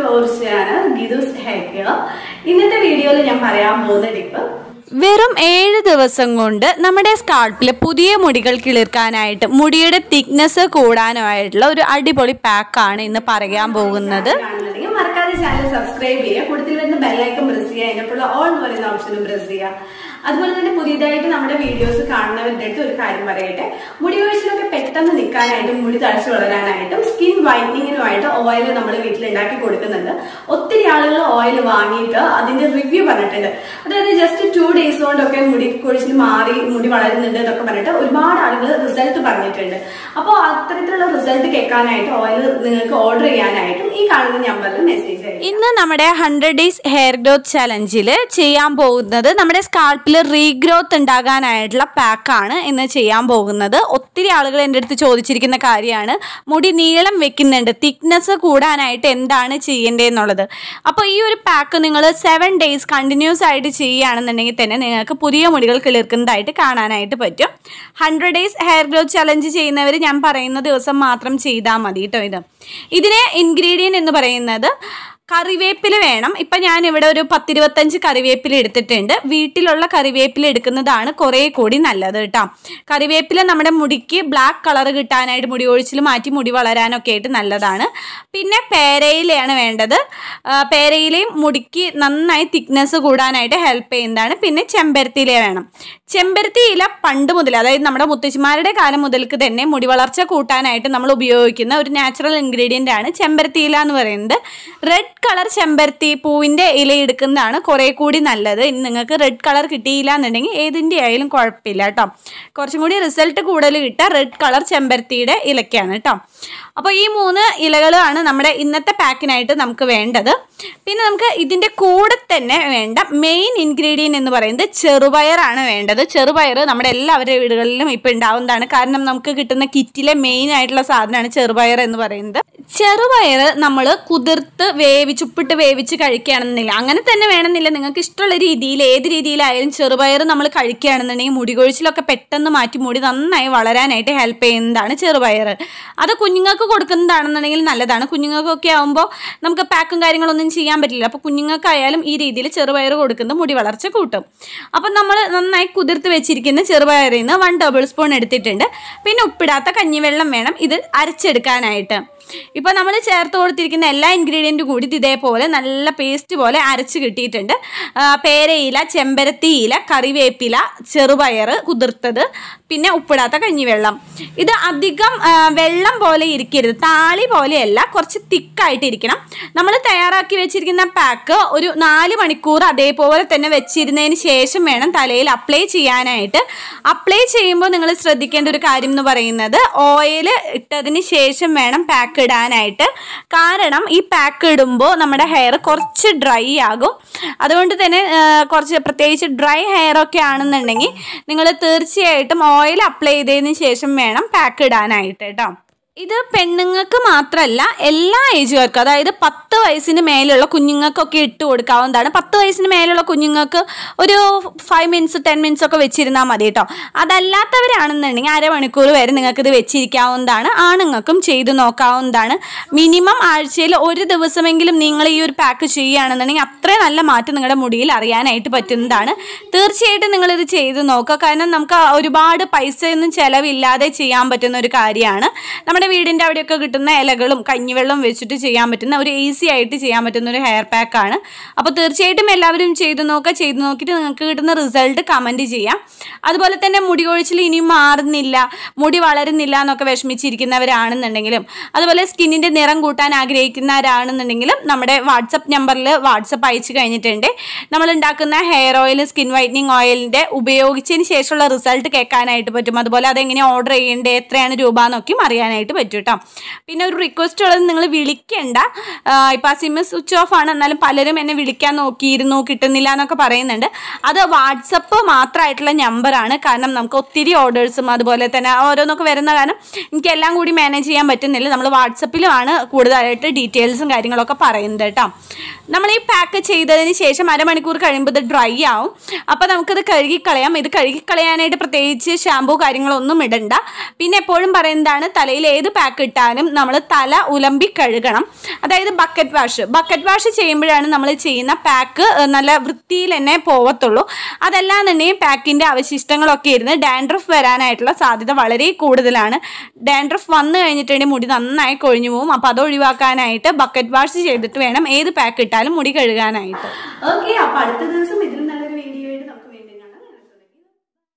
ഓർച്ചയാണ് ഗിദൂസ് hair care ഇന്നത്തെ വീഡിയോയിൽ ഞാൻ പറയാൻ പോകുന്ന ടിപ്പ് വെറും ഏഴ് ദിവസം കൊണ്ട് നമ്മുടെ സ്കാൾപ്പിൽ പുതിയ മുടികൾ കിളിർക്കാനായിട്ട് മുടിയുടെ തിക്നെസ് കൂടാനുമായിട്ടുള്ള ഒരു അടിപൊളി പാക്കാണ് ഇന്ന് പറയാൻ പോകുന്നത് കാണുന്നുണ്ടെങ്കിൽ മറക്കാതെ ചാനൽ സബ്സ്ക്രൈബ് ചെയ്യുക കൂടുതൽ വരുന്ന ബെല്ലൈക്കൺ പ്രസ് ചെയ്യുക അതിനപ്പോൾ ഓൾ എന്ന് പറയുന്ന ഓപ്ഷനും പ്രസ് ചെയ്യുക അതുപോലെ തന്നെ പുതിയതായിട്ട് നമ്മുടെ വീഡിയോസ് കാണുന്നവരുടെ അടുത്ത് ഒരു കാര്യം പറയട്ടെ മുടി കൊഴിച്ചിലൊക്കെ പെട്ടെന്ന് നിൽക്കാനായിട്ടും മുടി തഴച്ചു വളരാനായിട്ടും സ്കിൻ വൈറ്റനിങ്ങിനുമായിട്ട് ഓയിൽ നമ്മൾ വീട്ടിൽ ഉണ്ടാക്കി കൊടുക്കുന്നുണ്ട് ഒത്തിരി ആളുകൾ ഓയിൽ വാങ്ങിയിട്ട് അതിന്റെ റിവ്യൂ പറഞ്ഞിട്ടുണ്ട് അതായത് ജസ്റ്റ് ടു ഡേയ്സ് കൊണ്ടൊക്കെ മുടി കൊഴിച്ചിൽ മാറി മുടി വളരുന്നുണ്ട് എന്നൊക്കെ പറഞ്ഞിട്ട് ഒരുപാട് ആളുകൾ റിസൾട്ട് പറഞ്ഞിട്ടുണ്ട് അപ്പോൾ അത്തരത്തിലുള്ള റിസൾട്ട് കേൾക്കാനായിട്ട് ഓയിൽ നിങ്ങൾക്ക് ഓർഡർ ചെയ്യാനായിട്ടും ഈ കാണുന്ന നമ്പറിൽ മെസ്സേജ് അയക്കും ഇന്ന് നമ്മുടെ ഹൺഡ്രഡ് ഡേയ്സ് ഹെയർ ഗ്രോത്ത് ചലഞ്ചിൽ ചെയ്യാൻ പോകുന്നത് നമ്മുടെ സ്കാൾപ്പിൽ റീഗ്രോത്ത് ഉണ്ടാകാനായിട്ടുള്ള പാക്കാണ് ഇന്ന് ചെയ്യാൻ പോകുന്നത് ഒത്തിരി ആളുകൾ എൻ്റെ അടുത്ത് ചോദിച്ചിരിക്കുന്ന കാര്യമാണ് മുടി നീളം വെക്കുന്നുണ്ട് തിക്നെസ് കൂടാനായിട്ട് എന്താണ് ചെയ്യേണ്ടതെന്നുള്ളത് അപ്പോൾ ഈ ഒരു പാക്ക് നിങ്ങൾ സെവൻ ഡേയ്സ് കണ്ടിന്യൂസ് ആയിട്ട് ചെയ്യുകയാണെന്നുണ്ടെങ്കിൽ തന്നെ നിങ്ങൾക്ക് പുതിയ മുടികൾ കിളിർക്കുന്നതായിട്ട് കാണാനായിട്ട് പറ്റും hundred days hair growth challenge ചെയ്യുന്നവർ ഞാൻ പറയുന്ന ദിവസം മാത്രം ചെയ്താൽ മതി കേട്ടോ ഇത് ഇതിന് ഇൻഗ്രീഡിയൻറ്റ് എന്ന് പറയുന്നത് കറിവേപ്പില വേണം ഇപ്പം ഞാൻ ഇവിടെ ഒരു പത്തിരുപത്തഞ്ച് കറിവേപ്പില എടുത്തിട്ടുണ്ട് വീട്ടിലുള്ള കറിവേപ്പില എടുക്കുന്നതാണ് കുറേ കൂടി നല്ലത് കേട്ടോ കറിവേപ്പില നമ്മുടെ മുടിക്ക് ബ്ലാക്ക് കളർ കിട്ടാനായിട്ട് മുടി ഒഴിച്ചിൽ മാറ്റി മുടി വളരാനൊക്കെ ആയിട്ട് നല്ലതാണ് പിന്നെ പേരയിലയാണ് വേണ്ടത് ആ, പേരയിലയും മുടിക്ക് നന്നായി തിക്നെസ് കൂടാനായിട്ട് ഹെൽപ്പ് ചെയ്യുന്നതാണ് പിന്നെ ചെമ്പരത്തിയില വേണം ചെമ്പരത്തി ഇല പണ്ട് മുതൽ അതായത് നമ്മുടെ മുത്തശ്ശിമാരുടെ കാലം മുതൽക്ക് തന്നെ മുടി വളർച്ച കൂട്ടാനായിട്ട് നമ്മൾ ഉപയോഗിക്കുന്ന ഒരു നാച്ചുറൽ ഇൻഗ്രീഡിയൻ്റ് ആണ് ചെമ്പരത്തി ഇല എന്ന് പറയുന്നത് റെഡ് കളർ ചെമ്പരത്തി പൂവിൻ്റെ ഇല എടുക്കുന്നതാണ് കുറേ കൂടി നല്ലത് ഇനി നിങ്ങൾക്ക് റെഡ് കളർ കിട്ടിയില്ല എന്നുണ്ടെങ്കിൽ ഏതിൻ്റെ ആയാലും കുഴപ്പമില്ല കേട്ടോ കുറച്ചും കൂടി റിസൾട്ട് കൂടുതൽ കിട്ടുക റെഡ് കളർ ചെമ്പരത്തിയുടെ ഇലയ്ക്കാണ് കേട്ടോ അപ്പോൾ ഈ മൂന്ന് ഇലകളാണ് നമ്മുടെ ഇന്നത്തെ പാക്കിനായിട്ട് നമുക്ക് വേണ്ടത് പിന്നെ നമുക്ക് ഇതിൻ്റെ കൂടെ തന്നെ വേണ്ട മെയിൻ ഇൻഗ്രീഡിയൻറ്റ് എന്ന് പറയുന്നത് ചെറുപയറാണ് വേണ്ടത് ചെറുപയർ നമ്മുടെ എല്ലാവരുടെ വീടുകളിലും ഇപ്പോൾ ഉണ്ടാവുന്നതാണ് കാരണം നമുക്ക് കിട്ടുന്ന കിറ്റിലെ മെയിൻ ആയിട്ടുള്ള സാധനമാണ് ചെറുപയർ എന്ന് പറയുന്നത് ചെറുപയർ നമ്മൾ കുതിർത്ത് വേവിച്ച് ഉപ്പിട്ട് വേവിച്ച് കഴിക്കുകയാണെന്നില്ല അങ്ങനെ തന്നെ വേണമെന്നില്ല നിങ്ങൾക്ക് ഇഷ്ടമുള്ള രീതിയിൽ ഏത് രീതിയിലായാലും ചെറുപയർ നമ്മൾ കഴിക്കുകയാണെന്നുണ്ടെങ്കിൽ മുടി കൊഴിച്ചിലൊക്കെ പെട്ടെന്ന് മാറ്റി മുടി നന്നായി വളരാനായിട്ട് ഹെൽപ്പ് ചെയ്യുന്നതാണ് ചെറുപയർ അത് കുഞ്ഞുങ്ങൾക്ക് കൊടുക്കുന്നതാണെന്നുണ്ടെങ്കിൽ നല്ലതാണ് കുഞ്ഞുങ്ങൾക്കൊക്കെ ആകുമ്പോൾ നമുക്ക് പാക്കും കാര്യങ്ങളൊന്നും ചെയ്യാൻ പറ്റില്ല അപ്പോൾ കുഞ്ഞുങ്ങൾക്കായാലും ഈ രീതിയിൽ ചെറുപയർ കൊടുക്കുന്നത് മുടി വളർച്ച കൂട്ടും അപ്പം നമ്മൾ നന്നായി കുതിർത്ത് വെച്ചിരിക്കുന്ന ചെറുപയറിൽ നിന്ന് വൺ ടേബിൾ സ്പൂൺ എടുത്തിട്ടുണ്ട് പിന്നെ ഉപ്പിടാത്ത കഞ്ഞിവെള്ളം വേണം ഇത് അരച്ചെടുക്കാനായിട്ട് ഇപ്പോൾ നമ്മൾ ചേർത്ത് കൊടുത്തിരിക്കുന്ന എല്ലാ ഇൻഗ്രീഡിയൻറ്റും കൂടി ഇത് ഇതേപോലെ നല്ല പേസ്റ്റ് പോലെ അരച്ച് കിട്ടിയിട്ടുണ്ട് ആ, പേരയില ചെമ്പരത്തി ഇല കറിവേപ്പില ചെറുപയർ കുതിർത്തത് പിന്നെ ഉപ്പിടാത്ത കഞ്ഞിവെള്ളം ഇത് അധികം ആ, വെള്ളം പോലെ ഇരിക്കരുത് താളി പോലെയല്ല കുറച്ച് തിക്കായിട്ട് ഇരിക്കണം നമ്മൾ തയ്യാറാക്കി വെച്ചിരിക്കുന്ന പാക്ക് ഒരു നാല് മണിക്കൂർ അതേപോലെ തന്നെ വെച്ചിരുന്നതിന് ശേഷം വേണം തലയിൽ അപ്ലൈ ചെയ്യാനായിട്ട് അപ്ലൈ ചെയ്യുമ്പോൾ നിങ്ങൾ ശ്രദ്ധിക്കേണ്ട ഒരു കാര്യം എന്ന് പറയുന്നത് ഓയിൽ ഇട്ടതിന് ശേഷം വേണം പാക്ക് ഇടാനായിട്ട് കാരണം ഈ പാക്ക് ഇടുമ്പോൾ നമ്മുടെ ഹെയർ കുറച്ച് ഡ്രൈ ആകും അതുകൊണ്ട് തന്നെ ആ, കുറച്ച് പ്രത്യേകിച്ച് ഡ്രൈ ഹെയർ ഒക്കെ ആണെന്നുണ്ടെങ്കിൽ നിങ്ങൾ തീർച്ചയായിട്ടും ഓയിൽ അപ്ലൈ ചെയ്തതിന് ശേഷം വേണം പാക്ക് ഇടാനായിട്ട് കേട്ടോ ഇത് പെണ്ണുങ്ങൾക്ക് മാത്രമല്ല എല്ലാ ഏജുകാർക്കും അതായത് പത്ത് വയസ്സിന് മേലുള്ള കുഞ്ഞുങ്ങൾക്കൊക്കെ ഇട്ട് കൊടുക്കാവുന്നതാണ് പത്ത് വയസ്സിന് മേലുള്ള കുഞ്ഞുങ്ങൾക്ക് ഒരു ഫൈവ് മിനിറ്റ്സ് ടെൻ മിനിറ്റ്സ് ഒക്കെ വെച്ചിരുന്നാൽ മതി കേട്ടോ അതല്ലാത്തവരാണെന്നുണ്ടെങ്കിൽ അരമണിക്കൂർ വരെ നിങ്ങൾക്ക് ഇത് വെച്ചിരിക്കാവുന്നതാണ് ആണുങ്ങൾക്കും ചെയ്ത് നോക്കാവുന്നതാണ് മിനിമം ആഴ്ചയിൽ ഒരു ദിവസമെങ്കിലും നിങ്ങൾ ഈ ഒരു പാക്ക് ചെയ്യുകയാണെന്നുണ്ടെങ്കിൽ അത്രയും നല്ല മാറ്റം നിങ്ങളുടെ മുടിയിൽ അറിയാനായിട്ട് പറ്റുന്നതാണ് തീർച്ചയായിട്ടും നിങ്ങളിത് ചെയ്ത് നോക്കുക കാരണം നമുക്ക് ഒരുപാട് പൈസയൊന്നും ചിലവില്ലാതെ ചെയ്യാൻ പറ്റുന്ന ഒരു കാര്യമാണ് നമ്മുടെ വീടിൻ്റെ അവിടെയൊക്കെ കിട്ടുന്ന ഇലകളും കഞ്ഞിവെള്ളം വെച്ചിട്ട് ചെയ്യാൻ പറ്റുന്ന ഒരു ഈസി ആയിട്ട് ചെയ്യാൻ പറ്റുന്ന ഒരു ഹെയർ പാക്കാണ് അപ്പോൾ തീർച്ചയായിട്ടും എല്ലാവരും ചെയ്ത് നോക്കുക ചെയ്ത് നോക്കിയിട്ട് നിങ്ങൾക്ക് കിട്ടുന്ന റിസൾട്ട് കമൻറ്റ് ചെയ്യാം അതുപോലെ തന്നെ മുടി കൊഴിച്ചിൽ ഇനിയും മാറുന്നില്ല മുടി വളരുന്നില്ല എന്നൊക്കെ വിഷമിച്ചിരിക്കുന്നവരാണെന്നുണ്ടെങ്കിലും അതുപോലെ സ്കിന്നിൻ്റെ നിറം കൂട്ടാൻ ആഗ്രഹിക്കുന്നവരാണെന്നുണ്ടെങ്കിലും നമ്മുടെ വാട്സപ്പ് നമ്പറിൽ വാട്സപ്പ് അയച്ചു കഴിഞ്ഞിട്ടുണ്ട് നമ്മൾ ഉണ്ടാക്കുന്ന ഹെയർ ഓയിൽ സ്കിൻ വൈറ്റനിങ് ഓയിലിൻ്റെ ഉപയോഗിച്ചതിന് ശേഷമുള്ള റിസൾട്ട് കേൾക്കാനായിട്ട് പറ്റും അതുപോലെ അതെങ്ങനെ ഓർഡർ ചെയ്യേണ്ടത് എത്രയാണ് രൂപ എന്നൊക്കെയും അറിയാനായിട്ട് പറ്റും കേട്ടോ പിന്നെ ഒരു റിക്വസ്റ്റ് ഉള്ളത് നിങ്ങൾ വിളിക്കണ്ട ഇപ്പം ആ സിമ്മ് സ്വിച്ച് ഓഫ് ആണ് എന്നാലും പലരും എന്നെ വിളിക്കാൻ നോക്കിയിരുന്നു കിട്ടുന്നില്ല എന്നൊക്കെ പറയുന്നുണ്ട് അത് വാട്സപ്പ് മാത്രമായിട്ടുള്ള നമ്പറാണ് കാരണം നമുക്ക് ഒത്തിരി ഓർഡേഴ്സും അതുപോലെ തന്നെ ഓരോന്നൊക്കെ വരുന്ന കാരണം എനിക്ക് എല്ലാം കൂടി മാനേജ് ചെയ്യാൻ പറ്റുന്നില്ല നമ്മൾ വാട്സപ്പിലുമാണ് കൂടുതലായിട്ട് ഡീറ്റെയിൽസും കാര്യങ്ങളൊക്കെ പറയുന്നത് കേട്ടോ നമ്മൾ ഈ പാക്ക് ചെയ്തതിന് ശേഷം അരമണിക്കൂർ കഴിയുമ്പോൾ ഇത് ഡ്രൈ ആവും അപ്പോൾ നമുക്കത് കഴുകിക്കളയാം ഇത് കഴുകിക്കളയാനായിട്ട് പ്രത്യേകിച്ച് ഷാമ്പൂ കാര്യങ്ങളൊന്നും ഇടണ്ട പിന്നെ എപ്പോഴും പറയുന്നതാണ് തലയിൽ ഏത് പാക്ക് ഇട്ടാലും നമ്മൾ തല ഉലമ്പി കഴുകണം അതായത് ബക്കറ്റ് വാഷ് ബക്കറ്റ് വാഷ് ചെയ്യുമ്പോഴാണ് നമ്മൾ ചെയ്യുന്ന പാക്ക് നല്ല വൃത്തിയിൽ തന്നെ പോവത്തുള്ളൂ അതല്ലാന്നുണ്ടെങ്കിൽ പാക്കിൻ്റെ അവശിഷ്ടങ്ങളൊക്കെ ഇരുന്ന് ഡാൻഡ്രഫ് വരാനായിട്ടുള്ള സാധ്യത വളരെ കൂടുതലാണ് ഡാൻഡ്രഫ് വന്നു കഴിഞ്ഞിട്ടുണ്ടെങ്കിൽ മുടി നന്നായി കൊഴിഞ്ഞു പോകും അപ്പോൾ അത് ഒഴിവാക്കാനായിട്ട് ബക്കറ്റ് വാഷ് ചെയ്തിട്ട് വേണം ഏത് പാക്ക് ഇട്ടാലും മുടി കഴുകാനായിട്ട് ഓക്കെ അപ്പൊ അടുത്ത ദിവസം ഇതിൽ